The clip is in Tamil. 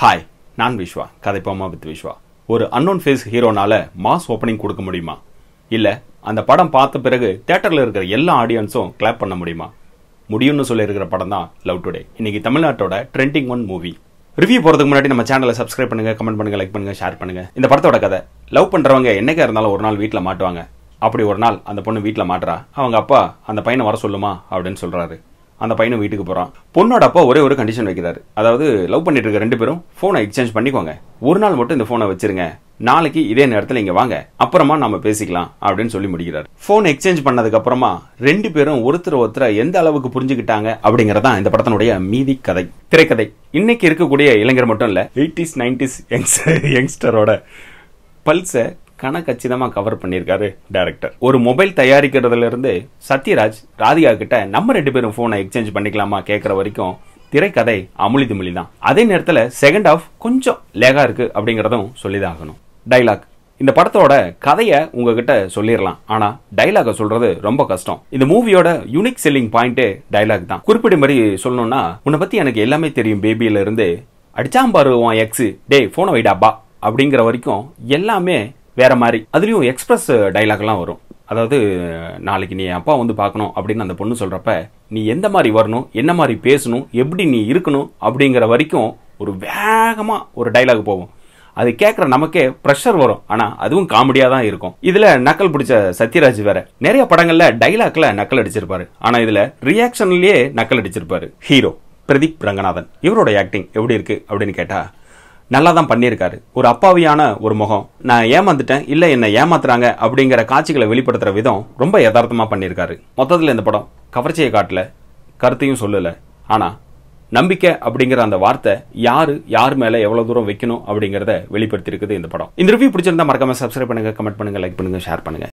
ஹாய் நான் விஸ்வா கதைப்போமா வித் விஸ்வா ஒரு அன்னோன் ஃபேஸ் ஹீரோனால மாஸ் ஓப்பனிங் கொடுக்க முடியுமா இல்ல அந்த படம் பார்த்த பிறகு தியேட்டர்ல இருக்கிற எல்லா ஆடியன்ஸும் கிளாப் பண்ண முடியுமா முடியும்னு சொல்லியிருக்கிற படம் தான் லவ் டுடே இன்னைக்கு தமிழ்நாட்டோட ட்ரெண்டிங் ஒன் மூவி ரிவ்யூ போறதுக்கு முன்னாடி நம்ம சேனலை சப்ஸ்கிரைப் பண்ணுங்க கமெண்ட் பண்ணுங்க லைக் பண்ணுங்க ஷேர் பண்ணுங்க இந்த படத்தோட கதை லவ் பண்றவங்க என்னைக்கா இருந்தாலும் ஒரு நாள் வீட்டில் மாட்டுவாங்க அப்படி ஒரு நாள் அந்த பொண்ணு வீட்டில் மாட்டுறா அவங்க அப்பா அந்த பையனை வர சொல்லுமா அப்படின்னு சொல்றாரு அந்த பையனும் வீட்டுக்கு போறான் பொண்ணோட அப்பா ஒரே ஒரு கண்டிஷன் வைக்கிறாரு அதாவது லவ் பண்ணிட்டு இருக்க ரெண்டு பேரும் போனை எக்ஸ்சேஞ்ச் பண்ணிக்கோங்க ஒரு நாள் மட்டும் இந்த போனை வச்சிருங்க நாளைக்கு இதே நேரத்தில் இங்க வாங்க அப்புறமா நாம பேசிக்கலாம் அப்படின்னு சொல்லி முடிக்கிறார் போன் எக்ஸ்சேஞ்ச் பண்ணதுக்கு அப்புறமா ரெண்டு பேரும் ஒருத்தர் ஒருத்தர எந்த அளவுக்கு புரிஞ்சுக்கிட்டாங்க அப்படிங்கறதான் இந்த படத்தினுடைய மீதி கதை திரைக்கதை இன்னைக்கு இருக்கக்கூடிய இளைஞர் மட்டும் இல்ல எயிட்டிஸ் நைன்டிஸ் யங்ஸ்டரோட பல்ஸை கணக்கச்சிதமா கவர் பண்ணியிருக்காரு டைரக்டர் ஒரு மொபைல் தயாரிக்கிறதுல இருந்து சத்யராஜ் ராதிகா கிட்ட நம்ம ரெண்டு பேரும் போனை எக்ஸ்சேஞ்ச் பண்ணிக்கலாமா கேட்கற வரைக்கும் திரைக்கதை அமுலி திமிலி தான் அதே நேரத்துல செகண்ட் ஹாஃப் கொஞ்சம் லேகா இருக்கு அப்படிங்கறதும் சொல்லிதான் ஆகணும் டைலாக் இந்த படத்தோட கதையை உங்ககிட்ட சொல்லிடலாம் ஆனா டைலாக சொல்றது ரொம்ப கஷ்டம் இந்த மூவியோட யூனிக் செல்லிங் பாயிண்டே டைலாக் தான் குறிப்பிட்ட மாதிரி சொல்லணும்னா உன்னை பத்தி எனக்கு எல்லாமே தெரியும் பேபியில இருந்து அடிச்சாம்பாரு உன் எக்ஸ் டே போனை வைடாப்பா அப்படிங்கிற வரைக்கும் எல்லாமே வேற மாதிரி அதுலயும் எக்ஸ்பிரஸ் டைலாக்லாம் வரும் அதாவது நாளைக்கு நீ அப்பா வந்து பார்க்கணும் அப்படின்னு அந்த பொண்ணு சொல்றப்ப நீ எந்த மாதிரி வரணும் என்ன மாதிரி பேசணும் எப்படி நீ இருக்கணும் அப்படிங்கிற வரைக்கும் ஒரு வேகமா ஒரு டைலாக் போகும் அது கேட்குற நமக்கே ப்ரெஷர் வரும் ஆனா அதுவும் காமெடியா தான் இருக்கும் இதுல நக்கல் பிடிச்ச சத்யராஜ் வேற நிறைய படங்கள்ல டைலாக்ல நக்கல் அடிச்சிருப்பாரு ஆனா இதுல ரியாக்ஷன்லயே நக்கல் அடிச்சிருப்பாரு ஹீரோ பிரதீப் ரங்கநாதன் இவரோட ஆக்டிங் எப்படி இருக்கு அப்படின்னு கேட்டா நல்லா தான் பண்ணியிருக்காரு ஒரு அப்பாவியான ஒரு முகம் நான் ஏமாந்துட்டேன் இல்ல என்ன ஏமாத்துறாங்க அப்படிங்கிற காட்சிகளை வெளிப்படுத்துற விதம் ரொம்ப யதார்த்தமா பண்ணியிருக்காரு மொத்தத்தில் இந்த படம் கவர்ச்சியை காட்டல கருத்தையும் சொல்லல ஆனா நம்பிக்கை அப்படிங்கிற அந்த வார்த்தை யாரு யார் மேல எவ்வளவு தூரம் வைக்கணும் அப்படிங்கறத வெளிப்படுத்தி இருக்குது இந்த படம் இந்த ரிவ்யூ பிடிச்சிருந்தா மறக்காம சப்ஸ்கிரைப் பண்ணுங்க கமெண்ட் பண்ணுங்க லைக் பண்ணுங்க ஷேர் பண்ணுங்க